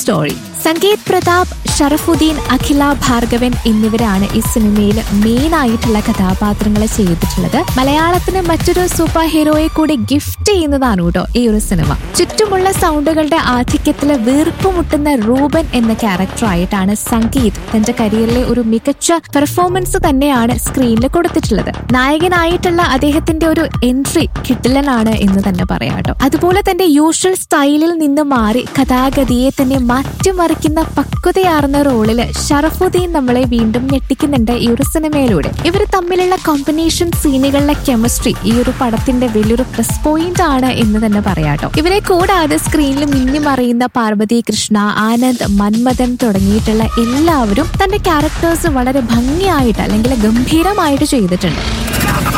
story Sangeeth Prathap Sharafudheen Akhila Bhargavan എന്നിവരാണ് ഈ സിനിമയിൽ മെയിൻ ആയിട്ടുള്ള കഥാപാത്രങ്ങളെ ചെയ്തിട്ടുള്ളത് മലയാളത്തിന് മറ്റൊരു സൂപ്പർ ഹീറോയെ കൂടി ഗിഫ്റ്റ് ചെയ്യുന്നതാണ് കേട്ടോ ഈ ഒരു സിനിമ ചുറ്റുമുള്ള സൗണ്ടുകളുടെ ആധിക്യത്തിൽ വീർപ്പുമുട്ടുന്ന റൂബൻ എന്ന ക്യാരക്ടറായിട്ടാണ് സംഗീത് തന്റെ കരിയറിലെ ഒരു മികച്ച പെർഫോമൻസ് തന്നെയാണ് സ്ക്രീനിൽ കൊടുത്തിട്ടുള്ളത് നായകനായിട്ടുള്ള അദ്ദേഹത്തിന്റെ ഒരു എൻട്രി കിട്ടില്ലനാണ് എന്ന് തന്നെ പറയാം കേട്ടോ അതുപോലെ തന്റെ യൂഷ്വൽ സ്റ്റൈലിൽ നിന്ന് മാറി കഥാഗതിയെ തന്നെ മാറ്റിമറിക്കുന്ന പക്വതയാർന്ന റോളില് ഷറഫുദ്ദീൻ നമ്മളെ വീണ്ടും ഞെട്ടിക്കുന്നുണ്ട് ഈ ഒരു സിനിമയിലൂടെ ഇവർ തമ്മിലുള്ള കോമ്പിനേഷൻ സീനുകളിലെ കെമിസ്ട്രി ഈ ഒരു പടത്തിന്റെ വലിയൊരു പ്ലസ് പോയിന്റ് ആണ് എന്ന് തന്നെ പറയാട്ടോ ഇവരെ കൂടാതെ സ്ക്രീനിൽ മിന്നിമറിയുന്ന പാർവതി കൃഷ്ണ ആനന്ദ് മന്മഥൻ തുടങ്ങിയിട്ടുള്ള എല്ലാവരും തന്റെ ക്യാരക്ടേഴ്സ് വളരെ ഭംഗിയായിട്ട് അല്ലെങ്കിൽ ഗംഭീരമായിട്ട് ചെയ്തിട്ടുണ്ട്